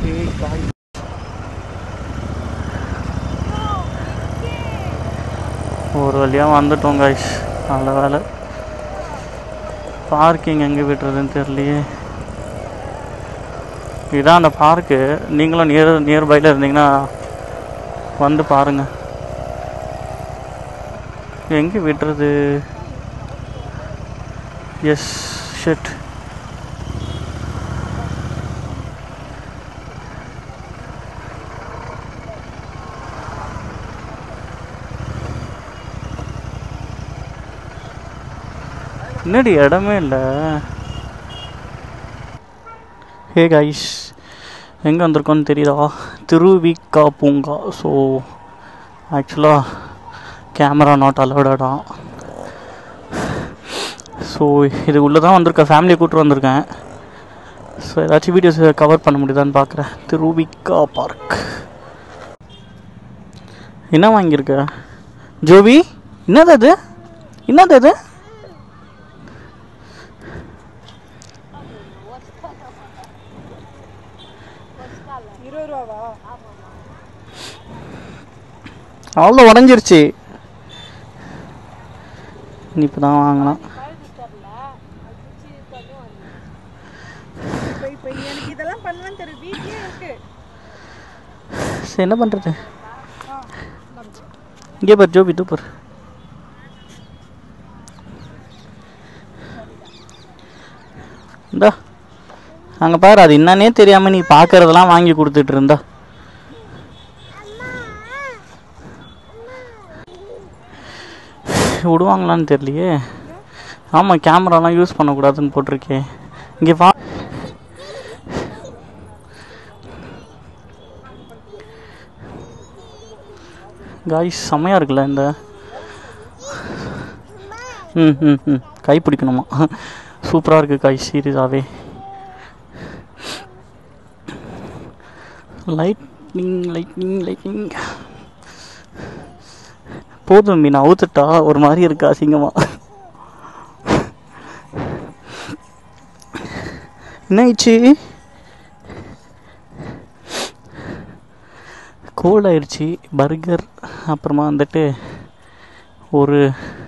ஏய் காய் ஒரு வழியாக வந்துட்டோம் காய்ஸ் நல்ல வேலை பார்க்கிங் எங்கே விட்டுறதுன்னு தெரியலையே இதான் அந்த பார்க்கு நீங்களும் நியர் நியர்பையில் இருந்தீங்கன்னா வந்து பாருங்க எங்கே விட்டுறது எஸ் ஷெட் என்னடி இடமே இல்லை ஹே கைஸ் எங்கே வந்திருக்கோன்னு தெரியுதா திருவிக்கா பூங்கா ஸோ ஆக்சுவலாக கேமரா நாட் அலோடடா ஸோ இது உள்ளே தான் வந்திருக்கேன் ஃபேமிலியை கூப்பிட்டு வந்திருக்கேன் ஸோ ஏதாச்சும் வீடியோஸ் கவர் பண்ண முடியுதான்னு பார்க்குறேன் திருவிக்கா பார்க் என்ன வாங்கியிருக்க ஜோவி என்னது அது என்னது அது இருபது ரூபாவா அவ்வளோ உடஞ்சிருச்சு இப்போ தான் வாங்கலாம் இப்போ இப்போ எனக்கு இதெல்லாம் பண்ணலாம் தெரியும் வீட்லயே இருக்கு சரி என்ன பண்ணுறது இங்கே பாரு ஜோபி தூப்பர் இந்தா அங்கே பாரு அது என்னன்னே தெரியாமல் நீ பார்க்கறதெல்லாம் வாங்கி கொடுத்துட்டு இருந்தா விடுவாங்களான்னு தெரியலையே ஆமாம் கேமராலாம் யூஸ் பண்ணக்கூடாதுன்னு போட்டிருக்கே இங்கே வா காய்ஸ் செம்மையாக இருக்குல்ல இந்த ம் ம் ம் கை பிடிக்கணுமா சூப்பராக இருக்குது காய் சீரியஸாகவே லைட்னிங் லைட்னிங் லைட்னிங் போதும் மீன் அவுத்துட்டா ஒரு மாதிரி இருக்கு அசிங்கமா என்ன ஆயிடுச்சு கோல்ட் ஆயிடுச்சு பர்கர் அப்புறமா வந்துட்டு ஒரு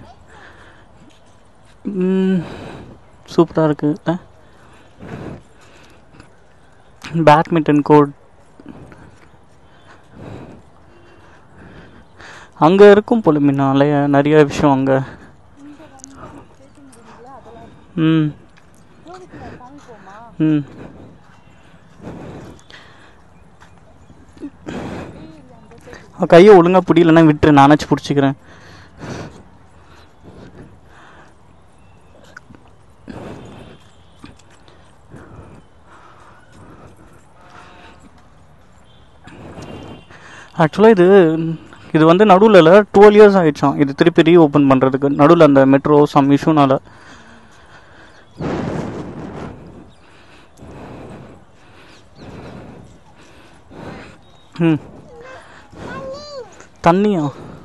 சூப்பராக இருக்குது பேட்மிண்டன் கோர்ட் அங்கே இருக்கும் போல முன்னாலே நிறைய விஷயம் அங்கே ம் ம் கையை ஒழுங்கா பிடிக்கலன்னா விட்டுரு நானாச்சும் பிடிச்சிக்கிறேன் ஆக்சுவலாக இது இது வந்து நடுவில் டுவெல் இயர்ஸ் ஆயிடுச்சாம் இது திருப்பி ரீ ஓப்பன் பண்ணுறதுக்கு நடுவில் அந்த மெட்ரோ சம் இஷ்யூனால ம் தண்ணியா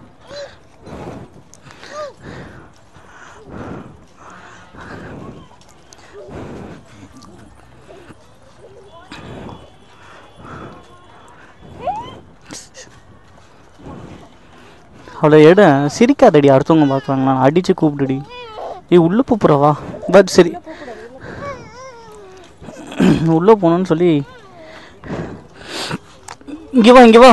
அவ்வளோ எட சிரிக்காதடி அடுத்தவங்க பார்க்குறாங்களா அடித்து கூப்பிடுடி ஏய் உள்ளே போப்புறவா பட் சரி உள்ளே போகணுன்னு சொல்லி இங்கே வா இங்கே வா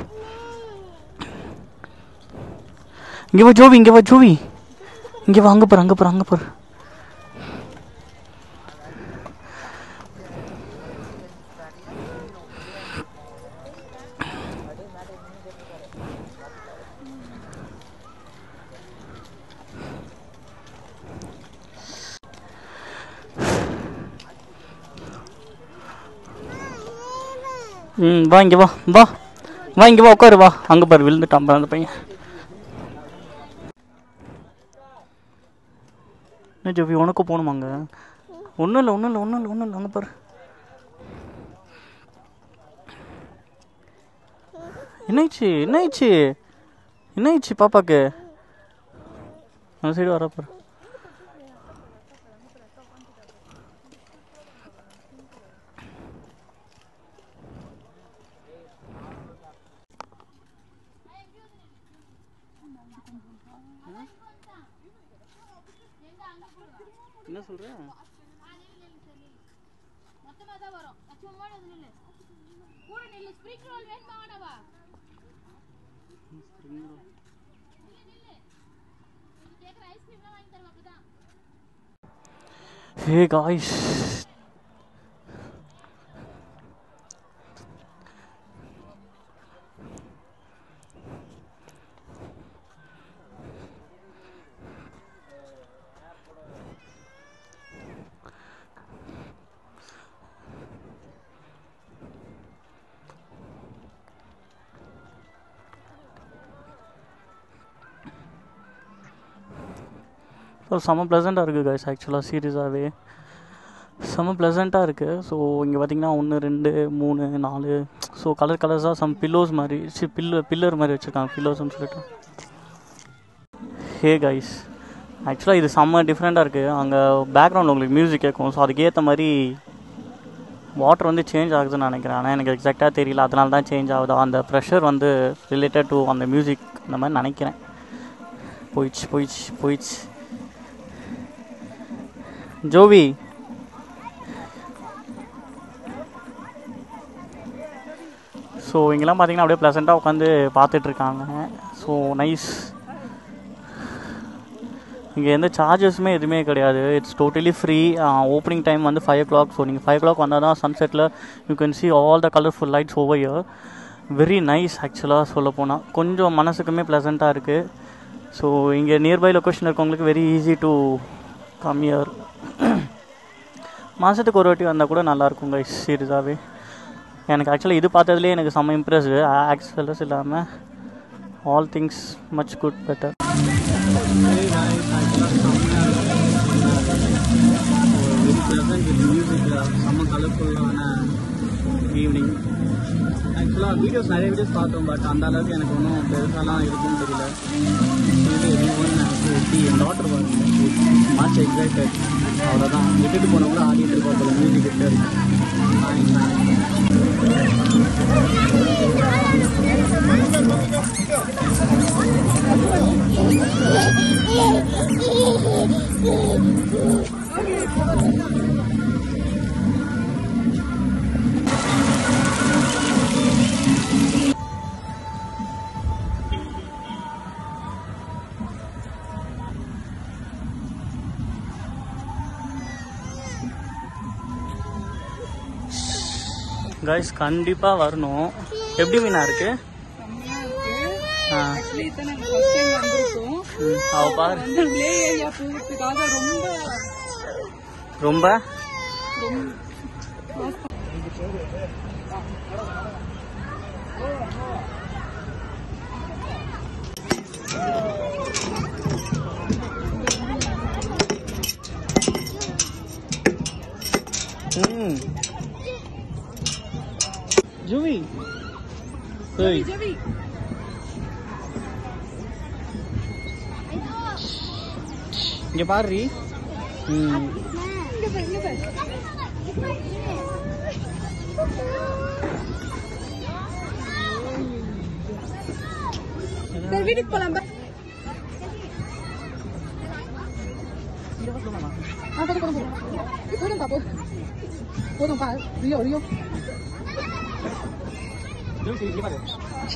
இங்கே வா ஜோவி இங்கே வா ஜோவி இங்கே வா அங்கே பாரு அங்கே பாரு அங்கே பாரு ம் வா இங்கே வா வா வா இங்கே வா உட்காரு வா அங்கே பாரு விழுந்துட்டான் பாரு அந்த பையன் என்ன ஜோவி உனக்கு போகணுமாங்க ஒன்றும் இல்லை ஒன்றும் இல்லை ஒன்றும் இல்லை ஒன்றும் இல்லை அங்கே பாரு என்னாயிடுச்சு என்னாயிடுச்சு என்னாயிடுச்சு பாப்பாக்கு அந்த சைடு வர பாரு முன்னாடி வந்து நில்லு கூட நில்லு ஸ்ப்ரிங் ரோல் வேணுமா வேணாவா நில்லு நில்லு நீ கேக்குற ஐஸ்கிரீம்லாம் வாங்கி தருவோம் அப்பதான் ஹே காய்ஸ் ஸோ செம்ம ப்ளசண்ட்டாக இருக்குது கைஸ் ஆக்சுவலாக சீரியஸாகவே செம்ம ப்ளசண்ட்டாக இருக்குது ஸோ இங்கே பார்த்தீங்கன்னா ஒன்று ரெண்டு மூணு நாலு ஸோ கலர் கலர்ஸாக சம் பில்லோஸ் மாதிரி சி பில்லு பில்லர் மாதிரி வச்சுருக்காங்க பில்லோஸ்னு சொல்லிட்டு ஹே கைஸ் ஆக்சுவலாக இது செம்ம டிஃப்ரெண்ட்டாக இருக்குது அங்கே பேக்ரவுண்ட் உங்களுக்கு மியூசிக் கேட்கும் ஸோ அதுக்கேற்ற மாதிரி வாட்டர் வந்து சேஞ்ச் ஆகுதுன்னு நினைக்கிறேன் ஆனால் எனக்கு எக்ஸாக்டாக தெரியல அதனால தான் சேஞ்ச் ஆகுதா அந்த ப்ரெஷர் வந்து ரிலேட்டட் டு அந்த மியூசிக் அந்த மாதிரி நினைக்கிறேன் போயிடுச்சு போயிடுச்சு போயிடுச்சு ஜோவி ஸோ இங்கெல்லாம் பார்த்தீங்கன்னா அப்படியே ப்ளசண்ட்டாக உட்காந்து பார்த்துட்ருக்காங்க ஸோ நைஸ் இங்கே எந்த சார்ஜஸுமே எதுவுமே கிடையாது it's totally free opening time வந்து ஃபைவ் ஓ கிளாக் ஸோ நீங்கள் ஃபைவ் ஓ கிளாக் வந்தால் தான் சன்செட்டில் you can see all the colourful lights over here very nice ஆக்சுவலாக சொல்ல போனால் கொஞ்சம் மனசுக்குமே ப்ளசண்ட்டாக இருக்குது ஸோ இங்கே நியர்பை லொக்கேஷன் இருக்கவங்களுக்கு very easy to come here மாதத்துக்கு ஒரு வாட்டி வந்தால் கூட நல்லாயிருக்கும் கைஸ் சீரியஸாகவே எனக்கு ஆக்சுவலாக இது பார்த்ததுலேயே எனக்கு செம்ம இம்ப்ரெஸ்டு ஆக்சலஸ் இல்லாமல் all things much good better செம்ம கலர்ஃபுல்லான ஈவினிங் ஆக்சுவலாக வீடியோஸ் நிறைய வீடியோஸ் பார்த்தோம் பட் அந்த அளவுக்கு எனக்கு ஒன்றும் பெருசாலாம் இருக்கும்னு தெரியல இது எப்படி என் டாக்டர் பாருங்க மார்ச் எக்ஸைட்டட் அவ்வளோதான் விட்டுட்டு போன கூட ஆடிட்டு இருக்கோம் போல மியூசிக் கிட்ட இருக்கு கைஸ் கண்டிப்பாக வரணும் எப்படி மீனா இருக்கு செம்மையா இருக்கு ஆ ஆக்சுவலி இதை நாங்கள் ஃபர்ஸ்ட் டைம் வந்திருக்கோம் ம், அவ பாரு வந்து ப்ளே ஏரியா போகிறதுக்காக ரொம்ப ரொம்ப ம் ஜூவி ஏய் ஜெவி இங்க பாரு ம் இங்க பாரு இங்க பாரு சரி வீட்டுக்கு போலாம் பா ஆ போதும் போதும் போதும் போதும்பா போதும் போதும்பா ரியோ ரியோ ஜூவி இங்க பாரு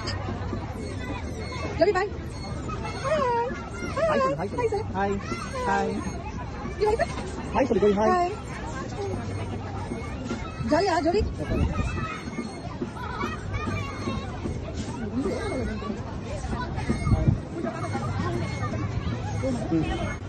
ஜெவி பாய் ஹாய் சொல்லு ஹாய் சொல்லு ஹாய் ஹாய் ஹாய் ஹாய் சொல்லு ஹாய் ஹாய் ஜாலியா ஜோடி ம்